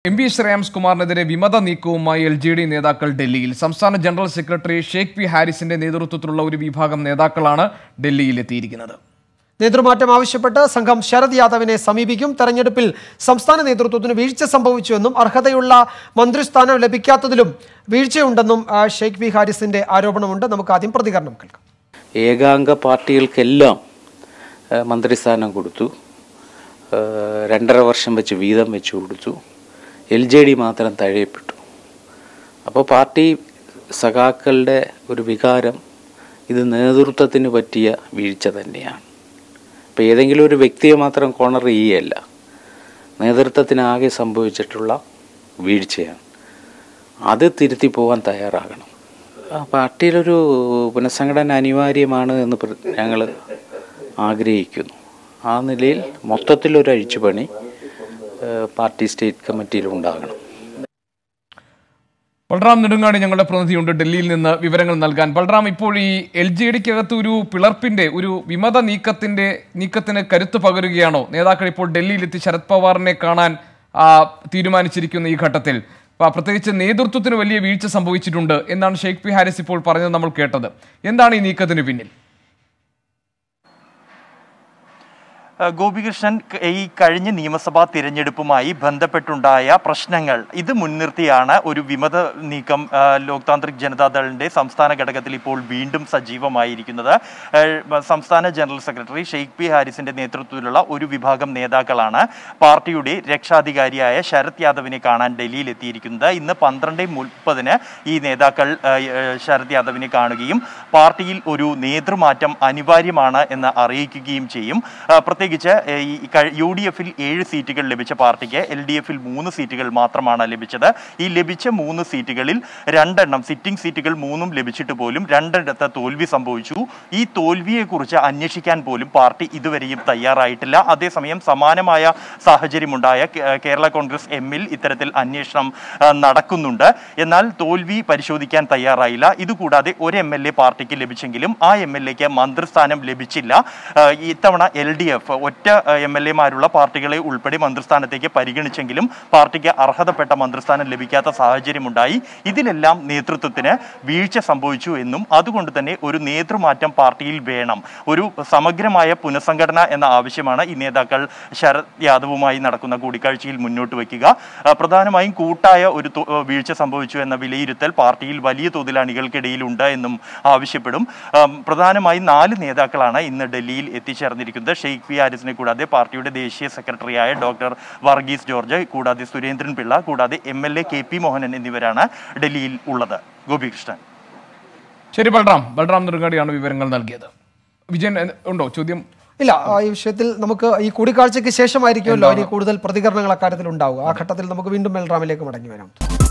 M P Shreyams കുമാറിനെതിരെ വിമത നീക്കവുമായി L J D നേതാക്കൾ ഡൽഹിയിൽ സംസ്ഥാന ജനറൽ സെക്രട്ടറി ഷെയ്ഖ് പി ഹാരിസിന്റെ നേതൃത്വത്തിലുള്ള ഒരു വിഭാഗം നേതാക്കളാണ് ഡൽഹിയിൽ എത്തിയിരിക്കുന്നത് നേതൃമാറ്റം ആവശ്യപ്പെട്ട് സംഘം ശരത് യാദവിനെ സമീപിക്കും തെരഞ്ഞെടുപ്പിൽ സംസ്ഥാന നേതൃത്വത്തിന് വീഴ്ച സംഭവിച്ചുവെന്നും അർഹതയുള്ള മന്ത്രിസ്ഥാനം ലഭിക്കാത്തതിലും വീഴ്ചയുണ്ടെന്നും ആ, ഷെയ്ഖ് വി ഹാരിസിന്റെ ആരോപണമുണ്ട് നമുക്ക് ആദ്യം പ്രതികരണം കേൾക്കാം ഏകാംഗ പാർട്ടികൾക്കെല്ലാം ഏഹ്, മന്ത്രിസ്ഥാനം കൊടുത്തു ഏഹ്, രണ്ടര വർഷം വെച്ച് വീതം വെച്ച് കൊടുത്തു എൽ ജെ ഡി മാത്രം തഴയപ്പെട്ടു അപ്പോൾ പാർട്ടി സഖാക്കളുടെ ഒരു വികാരം ഇത് നേതൃത്വത്തിന് പറ്റിയ വീഴ്ച തന്നെയാണ് അപ്പോൾ ഏതെങ്കിലും ഒരു വ്യക്തിയെ മാത്രം കോണർ ചെയ്യുകയല്ല നേതൃത്വത്തിനാകെ സംഭവിച്ചിട്ടുള്ള വീഴ്ചയാണ് അത് തിരുത്തി പോകാൻ തയ്യാറാകണം ആ പാർട്ടിയിലൊരു പുനഃസംഘടന അനിവാര്യമാണ് എന്ന് ഞങ്ങൾ ആഗ്രഹിക്കുന്നു ആ നിലയിൽ മൊത്തത്തിലൊരു അഴിച്ചുപണി ഏഹ്, പാർട്ടി സ്റ്റേറ്റ് കമ്മിറ്റിയിൽ ഉണ്ടാകണം ബൽറാം നെടുങ്ങാടി ഞങ്ങളുടെ പ്രതിനിധിയുണ്ട് ഡൽഹിയിൽ നിന്ന് വിവരങ്ങൾ നൽകാൻ ബൽറാം ഇപ്പോൾ ഈ എൽ ജെ ഡിക്കകത്ത് ഒരു പിളർപ്പിന്റെ ഒരു വിമത നീക്കത്തിന്റെ നീക്കത്തിന് കരുത്ത് പകരുകയാണോ നേതാക്കൾ ഇപ്പോൾ ഡൽഹിയിലെത്തി ശരത് പവാറിനെ കാണാൻ ആ, തീരുമാനിച്ചിരിക്കുന്ന ഈ ഘട്ടത്തിൽ ആ, പ്രത്യേകിച്ച് നേതൃത്വത്തിന് വലിയ വീഴ്ച സംഭവിച്ചിട്ടുണ്ട് എന്നാണ് ഷെയ്ഖ് പി ഹാരിസ് ഇപ്പോൾ പറഞ്ഞത് നമ്മൾ കേട്ടത് എന്താണ് ഈ നീക്കത്തിന് പിന്നിൽ ഏഹ് ഗോപികൃഷ്ണൻ ക- ഈ കഴിഞ്ഞ നിയമസഭാ തിരഞ്ഞെടുപ്പുമായി ബന്ധപ്പെട്ടുണ്ടായ പ്രശ്നങ്ങൾ ഇത് മുൻനിർത്തിയാണ് ഒരു വിമത നീക്കം ഏഹ് ലോക് താന്ത്രിക് ജനതാദളിന്റെ സംസ്ഥാന ഘടകത്തിൽ ഇപ്പോൾ വീണ്ടും സജീവമായിരിക്കുന്നത് ഏഹ് സംസ്ഥാന ജനറൽ സെക്രട്ടറി ഷെയ്ഖ് പി ഹാരിസിന്റെ നേതൃത്വത്തിലുള്ള ഒരു വിഭാഗം നേതാക്കളാണ് പാർട്ടിയുടെ രക്ഷാധികാരിയായ ശരത് യാദവിനെ കാണാൻ ഡൽഹിയിൽ എത്തിയിരിക്കുന്നത് ഇന്ന് പന്ത്രണ്ട് മുപ്പതിന് ഈ നേതാക്കൾ ഏഹ്, ഏഹ്, ശരത് യാദവിനെ കാണുകയും പാർട്ടിയിൽ ഒരു നേതൃമാറ്റം അനിവാര്യമാണ് എന്ന് അറിയിക്കുകയും ചെയ്യും ആ, പ്രത്യേകിച്ച് ഏഹ്, ഈ കഴി- യു ഡി എഫിൽ ഏഴ് സീറ്റുകൾ ലഭിച്ച പാർട്ടിക്ക് എൽ ഡി എഫിൽ മൂന്ന് സീറ്റുകൾ മാത്രമാണ് ലഭിച്ചത് ഈ ലഭിച്ച മൂന്ന് സീറ്റുകളിൽ രണ്ടെണ്ണം സിറ്റിംഗ് സീറ്റുകൾ മൂന്നും ലഭിച്ചിട്ട് പോലും രണ്ടിടത്ത് തോൽവി സംഭവിച്ചു ഈ തോൽവിയെക്കുറിച്ച് അന്വേഷിക്കാൻ പോലും പാർട്ടി ഇതുവരെയും തയ്യാറായിട്ടില്ല അതേസമയം സമാനമായ സാഹചര്യമുണ്ടായ കേ- കേരള കോൺഗ്രസ് എമ്മിൽ ഇത്തരത്തിൽ അന്വേഷണം ആ, നടക്കുന്നുണ്ട് എന്നാൽ തോൽവി പരിശോധിക്കാൻ തയ്യാറായില്ല ഇതുകൂടാതെ ഒരു എം എൽ എ പാർട്ടിക്ക് ലഭിച്ചെങ്കിലും ആ എം എൽ എക്ക് മന്ത്രിസ്ഥാനം ലഭിച്ചില്ല ആ, ഇത്തവണ എൽ ഡി എഫ് ഒറ്റ എം എൽ എമാരുള്ള പാർട്ടികളെ ഉൾപ്പെടെ മന്ത്രിസ്ഥാനത്തേക്ക് പരിഗണിച്ചെങ്കിലും പാർട്ടിക്ക് അർഹതപ്പെട്ട മന്ത്രിസ്ഥാനം ലഭിക്കാത്ത സാഹചര്യമുണ്ടായി ഇതിലെല്ലാം നേതൃത്വത്തിന് വീഴ്ച സംഭവിച്ചു എന്നും അതുകൊണ്ട് തന്നെ ഒരു നേതൃമാറ്റം പാർട്ടിയിൽ വേണം ഒരു സമഗ്രമായ പുനഃസംഘടന എന്ന ആവശ്യമാണ് ഈ നേതാക്കൾ ശരത് യാദവുമായി നടക്കുന്ന കൂടിക്കാഴ്ചയിൽ മുന്നോട്ട് വയ്ക്കുക ആ, പ്രധാനമായും കൂട്ടായ ഒരു തൊ- വീഴ്ച സംഭവിച്ചു എന്ന വിലയിരുത്തൽ പാർട്ടിയിൽ വലിയ തോതിൽ അണികൾക്കിടയിലുണ്ട് എന്നും ആവശ്യപ്പെടും ആം, പ്രധാനമായും നാല് നേതാക്കളാണ് ഇന്ന് ഡൽഹിയിൽ എത്തിച്ചേർന്നിരിക്കുന്നത് ഷെയ്ഖ് പി ഹാരിസിനെ കൂടാതെ പാർട്ടിയുടെ ദേശീയ സെക്രട്ടറിയായ ഡോക്ടർ വർഗീസ് ജോർജ് കൂടാതെ സുരേന്ദ്രൻ പിള്ള കൂടാതെ M L A K P Mohanan എന്നിവരാണ് ഡൽഹിയിൽ ഉള്ളത് ഗോപികൃഷ്ണൻ ശരി ബൽറാം ബൽറാം നെടുങ്ങാടിയാണ് വിവരങ്ങൾ നൽകിയത് വിജയൻ എ- ഉണ്ടോ ചോദ്യം ഇല്ല ആ, ഈ വിഷയത്തിൽ നമുക്ക് ഈ കൂടിക്കാഴ്ചയ്ക്ക് ശേഷമായിരിക്കുമല്ലോ ഇനി കൂടുതൽ പ്രതികരണങ്ങൾ അക്കാര്യത്തിൽ ഉണ്ടാവുക ആ ഘട്ടത്തിൽ നമുക്ക് വീണ്ടും മെൽറാമിലേക്ക് മടങ്ങി വരാം